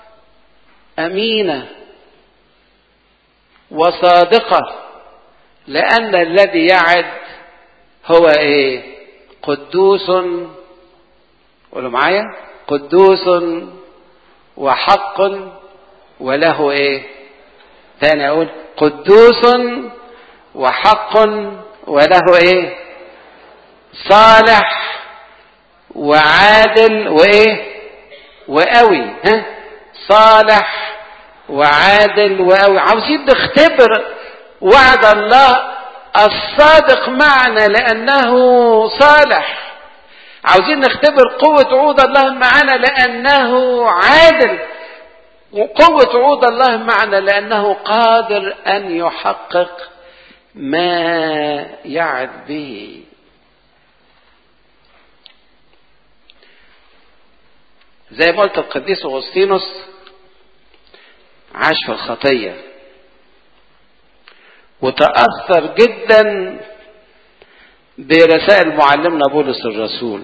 أمينة وصادقة لأن الذي يعد هو إيه قدوس قولوا معايا قدوس وحق وله إيه تاني أقول قدوس وحق وله ايه صالح وعادل وايه وقوي ها صالح وعادل وقوي عاوزين نختبر وعد الله الصادق معنا لانه صالح عاوزين نختبر قوة وعود الله معنا لأنه عادل وقوة وعود الله معنا لأنه قادر أن يحقق ما يعد به زي ما قلت القديس اغسطينوس عاش في الخطيه وتاثر جدا برسائل معلمنا بولس الرسول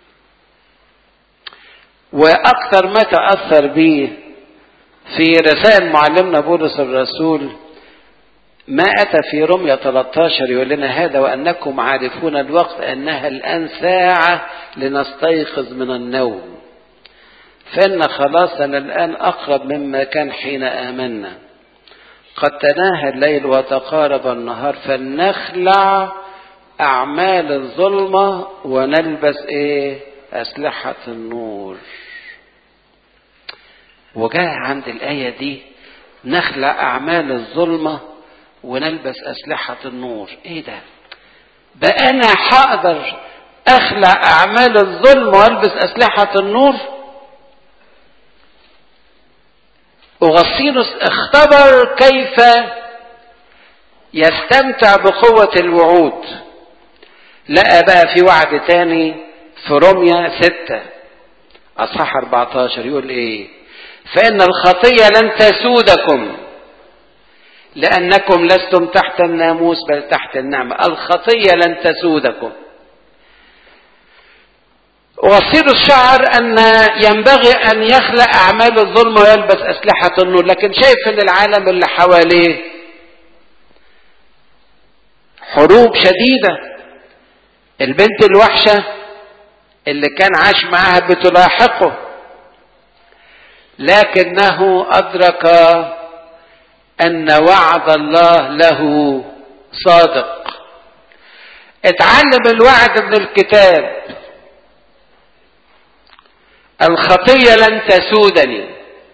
واكثر ما تاثر به في رسائل معلمنا بولس الرسول ما أتى في رمية 13 يقول لنا هذا وأنكم عارفون الوقت أنها الآن ساعة لنستيقظ من النوم فإن خلاصنا الآن أقرب مما كان حين آمنا قد تناهى الليل وتقارب النهار فلنخلع أعمال الظلمة ونلبس إيه أسلحة النور وجاء عند الآية دي نخلع أعمال الظلمة ونلبس أسلحة النور إيه ده بقى أنا هقدر أخلع أعمال الظلم وألبس أسلحة النور أغسطينوس اختبر كيف يستمتع بقوة الوعود لقى بقى في وعد تاني في روميا ستة أصحاح 14 يقول إيه فإن الخطية لن تسودكم لأنكم لستم تحت الناموس بل تحت النعمة الخطية لن تسودكم وصير الشعر أن ينبغي أن يخلق أعمال الظلم ويلبس أسلحة النور لكن شايف أن العالم اللي حواليه حروب شديدة البنت الوحشة اللي كان عاش معها بتلاحقه لكنه أدرك أن وعد الله له صادق اتعلم الوعد من الكتاب الخطية لن تسودني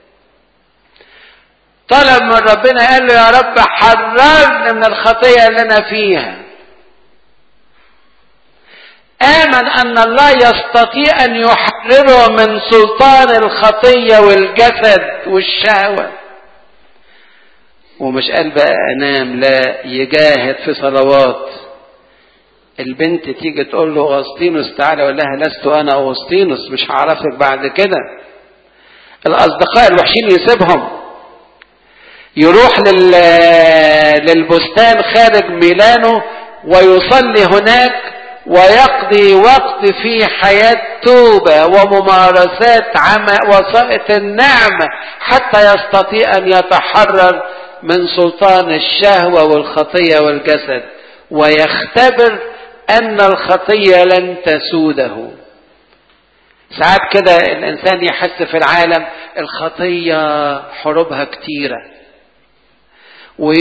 طلب من ربنا قال له يا رب حررني من الخطية اللي أنا فيها آمن أن الله يستطيع أن يحرره من سلطان الخطية والجسد والشهوة ومش قال بقى أنام لا يجاهد في صلوات البنت تيجي تقول له أغسطينوس تعالى يقول لها لست أنا أغسطينوس مش هعرفك بعد كده الأصدقاء الوحشين يسيبهم يروح لل... للبستان خارج ميلانو ويصلي هناك ويقضي وقت في حياة توبة وممارسات عمل وسائط النعمة حتى يستطيع أن يتحرر من سلطان الشهوة والخطية والجسد ويختبر أن الخطية لن تسوده ساعات كده الإنسان يحس في العالم الخطية حروبها كتيرة و...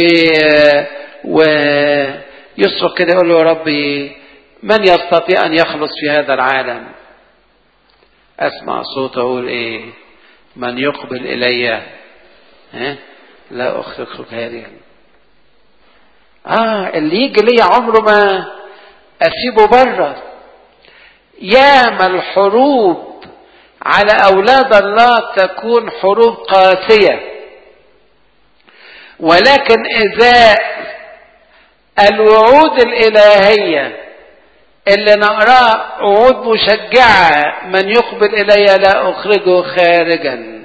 ويصرخ كده يقول له يا ربي من يستطيع أن يخلص في هذا العالم أسمع صوته أقول إيه من يقبل إلي ها لا أخرجك هذه آه اللي يجي لي عمره ما أسيبه بره ياما الحروب على أولاد الله تكون حروب قاسية ولكن إذا الوعود الإلهية اللي نقراه وعود مشجعة من يقبل إلي لا أخرجه خارجا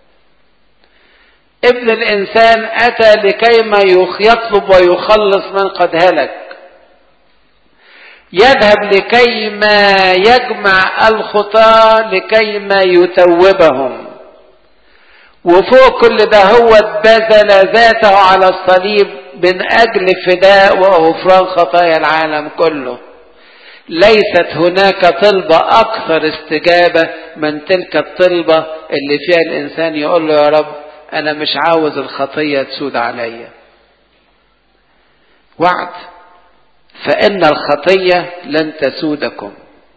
ابن الإنسان أتى لكيما يطلب ويخلص من قد هلك يذهب لكيما يجمع الخطاة لكيما يتوبهم وفوق كل ده هو بذل ذاته على الصليب من أجل فداء وغفران خطايا العالم كله ليست هناك طلبة أكثر استجابة من تلك الطلبة اللي فيها الإنسان يقول له يا رب أنا مش عاوز الخطية تسود عليا وعد فإن الخطية لن تسودكم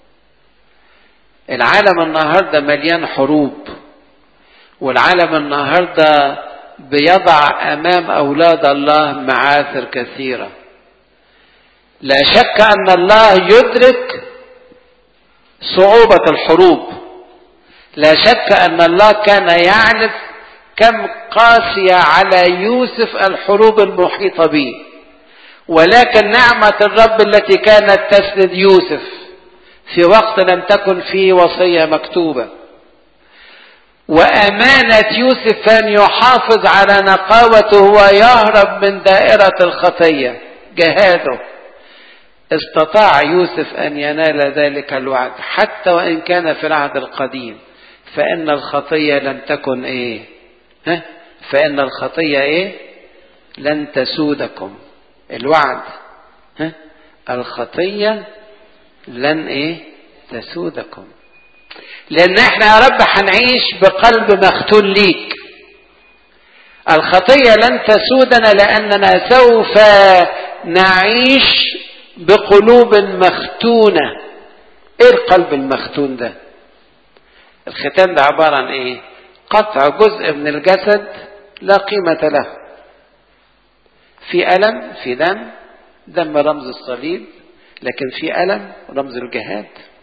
العالم النهاردة مليان حروب والعالم النهاردة بيضع أمام أولاد الله معاثر كثيرة لا شك أن الله يدرك صعوبة الحروب لا شك أن الله كان يعرف كم قاسية على يوسف الحروب المحيطة به ولكن نعمة الرب التي كانت تسند يوسف في وقت لم تكن فيه وصية مكتوبة وأمانة يوسف أن يحافظ على نقاوته ويهرب من دائرة الخطية جهاده استطاع يوسف أن ينال ذلك الوعد حتى وإن كان في العهد القديم فإن الخطية لم تكن إيه ها؟ فإن الخطية إيه لن تسودكم الوعد ها؟ الخطية لن إيه تسودكم لأن إحنا يا رب هنعيش بقلب مختون ليك الخطية لن تسودنا لأننا سوف نعيش بقلوب مختونة ايه القلب المختون ده الختان ده عبارة عن ايه قطع جزء من الجسد لا قيمة له في ألم في دم دم رمز الصليب لكن في ألم رمز الجهاد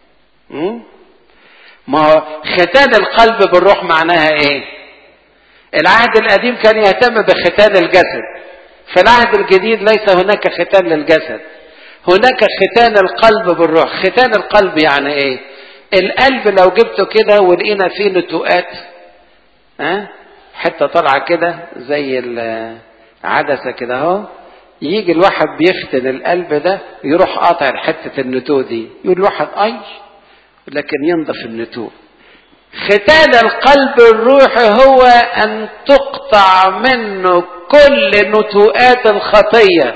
ما هو ختان القلب بالروح معناها ايه العهد القديم كان يهتم بختان الجسد في العهد الجديد ليس هناك ختان للجسد هناك ختان القلب بالروح ختان القلب يعني ايه القلب لو جبته كده ولقينا فيه نتوءات ها حته طالعه كده زي العدسه كده اهو يجي الواحد بيختن القلب ده يروح قاطع حته النتوء دي يقول الواحد اي لكن ينضف النتوء ختان القلب الروحي هو ان تقطع منه كل نتوءات الخطيه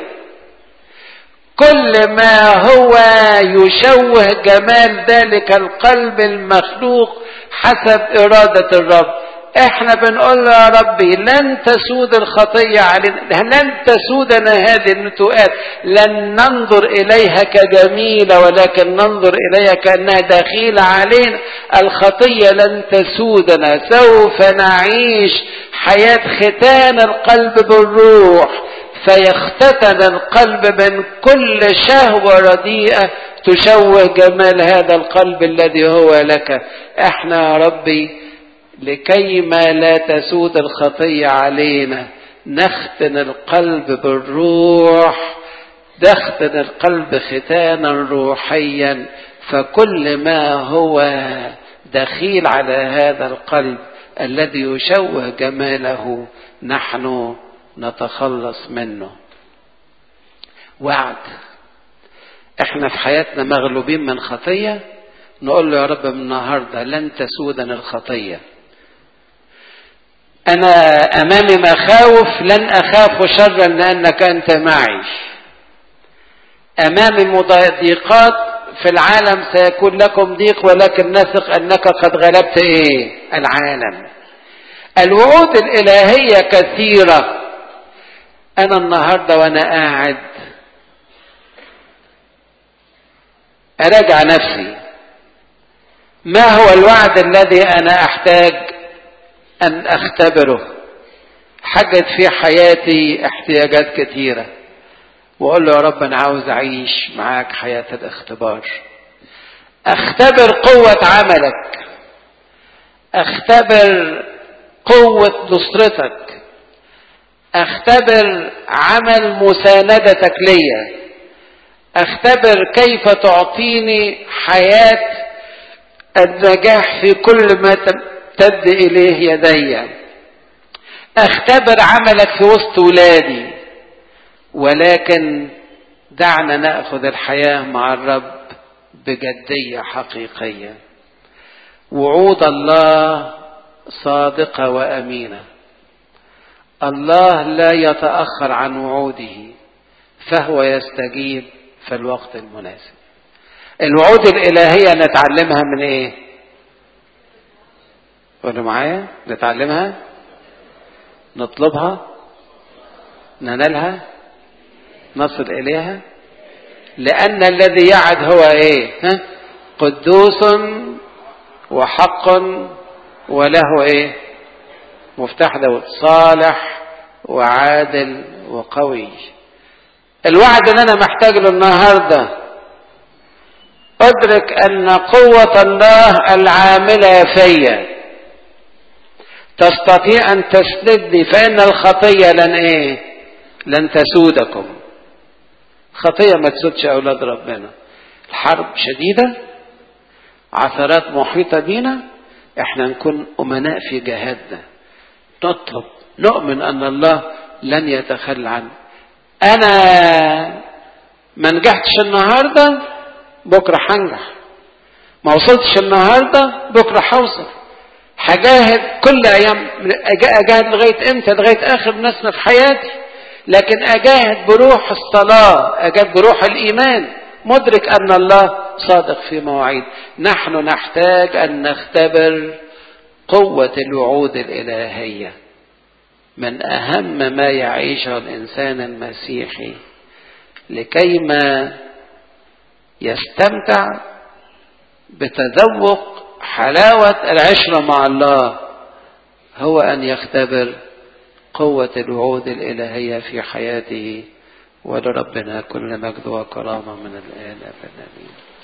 كل ما هو يشوه جمال ذلك القلب المخلوق حسب إرادة الرب احنا بنقول له يا ربي لن تسود الخطية علينا لن تسودنا هذه النتوءات لن ننظر إليها كجميلة ولكن ننظر إليها كأنها دخيلة علينا الخطية لن تسودنا سوف نعيش حياة ختان القلب بالروح فيختتن القلب من كل شهوة رديئة تشوه جمال هذا القلب الذي هو لك احنا يا ربي لكي ما لا تسود الخطية علينا نختن القلب بالروح نختن القلب ختانا روحيا فكل ما هو دخيل على هذا القلب الذي يشوه جماله نحن نتخلص منه وعد احنا في حياتنا مغلوبين من خطية نقول له يا رب من النهاردة لن تسودني الخطية أنا أمامي مخاوف لن أخاف شرا لأنك أنت معي أمامي مضايقات في العالم سيكون لكم ضيق ولكن نثق أنك قد غلبت إيه العالم الوعود الإلهية كثيرة أنا النهاردة وأنا قاعد أراجع نفسي ما هو الوعد الذي أنا أحتاج أن أختبره حاجت في حياتي احتياجات كثيرة وأقول له يا رب أنا عاوز أعيش معاك حياة الاختبار أختبر قوة عملك أختبر قوة نصرتك أختبر عمل مساندتك ليا أختبر كيف تعطيني حياة النجاح في كل ما تمتد إليه يدي أختبر عملك في وسط ولادي ولكن دعنا نأخذ الحياة مع الرب بجدية حقيقية وعود الله صادقة وأمينة الله لا يتأخر عن وعوده فهو يستجيب في الوقت المناسب الوعود الإلهية نتعلمها من إيه؟ قولوا معايا نتعلمها نطلبها ننالها نصل إليها لأن الذي يعد هو إيه؟ ها؟ قدوس وحق وله إيه؟ مفتاح داود صالح وعادل وقوي الوعد اللي أنا محتاج له النهارده أدرك أن قوة الله العاملة فيا تستطيع أن تسندني فإن الخطية لن إيه؟ لن تسودكم. خطية ما تسودش أولاد ربنا. الحرب شديدة عثرات محيطة بينا احنا نكون أمناء في جهادنا. نطلب نؤمن أن الله لن يتخلى عنه. أنا ما نجحتش النهارده بكرة هنجح ما وصلتش النهاردة بكرة هوصل هجاهد كل أيام أجاهد لغاية إمتى لغاية آخر نسمة في حياتي لكن أجاهد بروح الصلاة أجاهد بروح الإيمان مدرك أن الله صادق في مواعيد نحن نحتاج أن نختبر قوة الوعود الإلهية من أهم ما يعيشه الإنسان المسيحي لكيما يستمتع بتذوق حلاوة العشرة مع الله هو أن يختبر قوة الوعود الإلهية في حياته ولربنا كل مجد وكرامة من الآن أبدا آمين